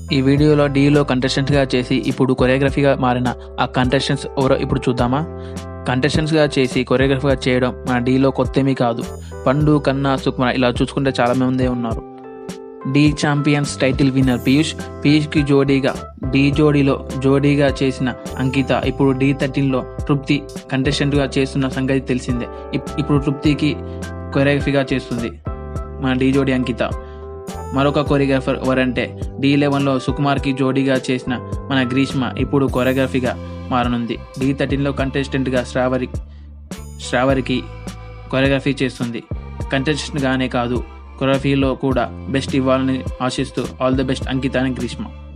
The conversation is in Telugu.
ఈ వీడియోలో డీలో కంటెస్టెంట్స్గా చేసి ఇప్పుడు కొరియోగ్రఫీగా మారిన ఆ కంటెస్టెంట్స్ ఎవరో ఇప్పుడు చూద్దామా కంటెస్టెంట్స్గా చేసి కొరియోగ్రఫీగా చేయడం మన డీలో కొత్తేమీ కాదు పండు కన్నా సుకుమార్ ఇలా చూసుకుంటే చాలా మందే ఉన్నారు the champions title winner Piyush పీయూష్కి జోడీగా డి జోడీలో జోడీగా చేసిన అంకిత ఇప్పుడు డి థర్టీన్లో తృప్తి కంటెస్టెంట్గా చేస్తున్న సంగతి తెలిసిందే ఇప్- ఇప్పుడు తృప్తికి కొరియోగ్రఫీగా చేస్తుంది మన డి జోడీ అంకిత మరొక కొరియోగ్రాఫర్ ఎవరంటే డి లెవెన్లో సుకుమార్కి జోడీగా చేసిన మన గ్రీష్మ ఇప్పుడు కొరియోగ్రఫీగా మారనుంది డి థర్టీన్లో కంటెస్టెంట్గా శ్రావరి శ్రావరికి కొరియోగ్రఫీ చేస్తుంది కంటెస్టెంట్గానే కాదు కొరియోగ్రఫీలో కూడా బెస్ట్ ఇవ్వాలని ఆశిస్తూ ఆల్ ది బెస్ట్ అంకిత అని గ్రీష్మ